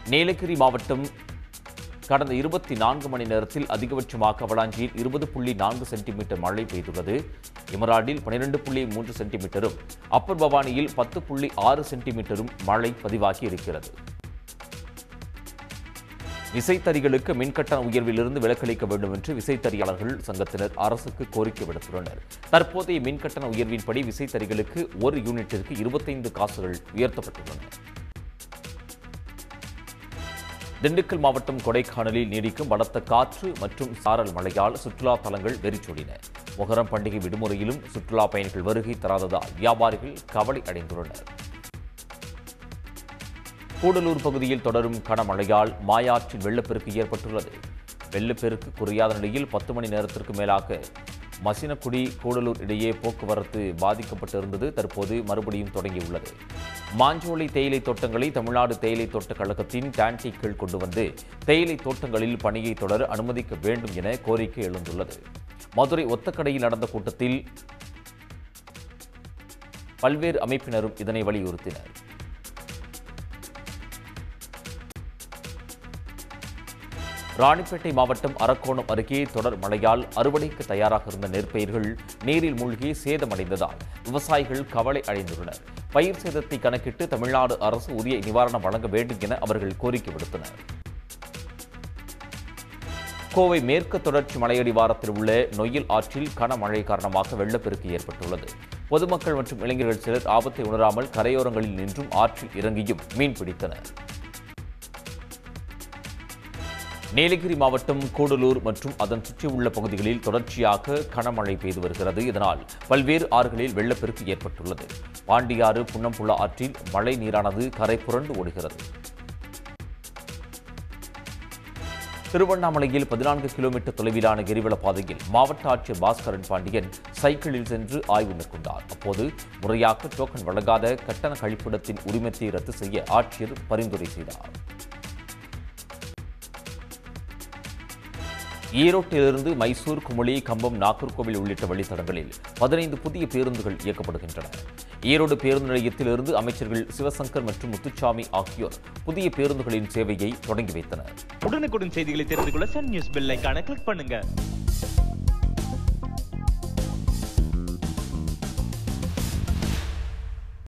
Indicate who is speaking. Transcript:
Speaker 1: நீலகிரி மாவட்டம் கடந்த இருபத்தி நான்கு மணி நேரத்தில் அதிகபட்சமாக அவலாஞ்சியில் இருபது புள்ளி நான்கு சென்டிமீட்டர் மழை பெய்துள்ளது இமராடில் பனிரெண்டு புள்ளி மூன்று சென்டிமீட்டரும் அப்பர் பவானியில் பத்து புள்ளி ஆறு சென்டிமீட்டரும் மழை பதிவாகி இருக்கிறது விசைத்தறிகளுக்கு மின்கட்டண உயர்விலிருந்து விலக்களிக்க வேண்டும் என்று விசைத்தறியாளர்கள் சங்கத்தினர் அரசுக்கு கோரிக்கை விடுத்துள்ளனர் தற்போதைய மின்கட்டண உயர்வின்படி விசைத்தறிகளுக்கு ஒரு யூனிட்டிற்கு இருபத்தைந்து காசுகள் உயர்த்தப்பட்டுள்ளன திண்டுக்கல் மாவட்டம் கொடைக்கானலில் நீடிக்கும் பலத்த காற்று மற்றும் சாரல் மழையால் சுற்றுலா தலங்கள் வெறிச்சொடின மொஹரம் பண்டிகை விடுமுறையிலும் சுற்றுலா பயணிகள் வருகை தராததால் வியாபாரிகள் கவலை அடைந்துள்ளனர் கூடலூர் பகுதியில் தொடரும் கனமழையால் மாயாற்றில் வெள்ளப்பெருக்கு ஏற்பட்டுள்ளது வெள்ளப்பெருக்கு குறையாத நிலையில் பத்து மணி நேரத்திற்கு மேலாக மசினக்குடி கூடலூர் இடையே போக்குவரத்து பாதிக்கப்பட்டிருந்தது தற்போது மறுபடியும் தொடங்கியுள்ளது மாஞ்சோலை தேயிலை தோட்டங்களை தமிழ்நாடு தேயிலை தோட்ட கழகத்தின் டான்டிக்கள் கொண்டு வந்து தேயிலை தோட்டங்களில் பணியை தொடர அனுமதிக்க வேண்டும் என கோரிக்கை எழுந்துள்ளது மதுரை ஒத்தக்கடையில் நடந்த கூட்டத்தில் பல்வேறு அமைப்பினரும் இதனை வலியுறுத்தினர் ராணிப்பேட்டை மாவட்டம் அரக்கோணம் அருகே தொடர் மழையால் அறுவடைக்கு தயாராக இருந்த நெற்பயிர்கள் நீரில் மூழ்கி சேதமடைந்ததால் விவசாயிகள் கவலை அடைந்துள்ளனர் பயிர் சேதத்தை கணக்கிட்டு தமிழ்நாடு அரசு உரிய நிவாரணம் வழங்க வேண்டும் என அவர்கள் கோரிக்கை விடுத்தனர் கோவை மேற்கு தொடர்ச்சி மலையடிவாரத்தில் உள்ள நொய்யல் ஆற்றில் கனமழை காரணமாக வெள்ளப்பெருக்கு ஏற்பட்டுள்ளது பொதுமக்கள் மற்றும் இளைஞர்கள் சிலர் ஆபத்தை உணராமல் கரையோரங்களில் நின்றும் ஆற்றில் இறங்கியும் மீன் பிடித்தனர் நீலகிரி மாவட்டம் கூடலூர் மற்றும் அதன் சுற்றியுள்ள பகுதிகளில் தொடர்ச்சியாக கனமழை பெய்து வருகிறது இதனால் பல்வேறு ஆறுகளில் வெள்ளப்பெருக்கு ஏற்பட்டுள்ளது பாண்டியாறு புன்னம்புழா ஆற்றில் மழை நீரானது கரை புரண்டு ஓடுகிறது திருவண்ணாமலையில் பதினான்கு கிலோமீட்டர் தொலைவிலான கிரிவல பாதையில் மாவட்ட ஆட்சியர் பாஸ்கரன் பாண்டியன் சைக்கிளில் சென்று ஆய்வு மேற்கொண்டார் அப்போது முறையாக டோக்கன் வழங்காத கட்டண கழிப்பிடத்தின் உரிமத்தை ரத்து செய்ய ஆட்சியர் பரிந்துரை செய்தார் ஈரோட்டிலிருந்து மைசூர் குமுளி கம்பம் நாகர்கோவில் உள்ளிட்ட வழித்தடங்களில் பதினைந்து புதிய பேருந்துகள் இயக்கப்படுகின்றன ஈரோடு பேருந்து நிலையத்திலிருந்து அமைச்சர்கள் சிவசங்கர் மற்றும் முத்துச்சாமி ஆகியோர் புதிய பேருந்துகளின் சேவையை தொடங்கி வைத்தனர்
Speaker 2: உடனுக்குடன் செய்திகளை தெரிந்து கொள்ள சன் நியூஸ் பெல் ஐகானை கிளிக் பண்ணுங்க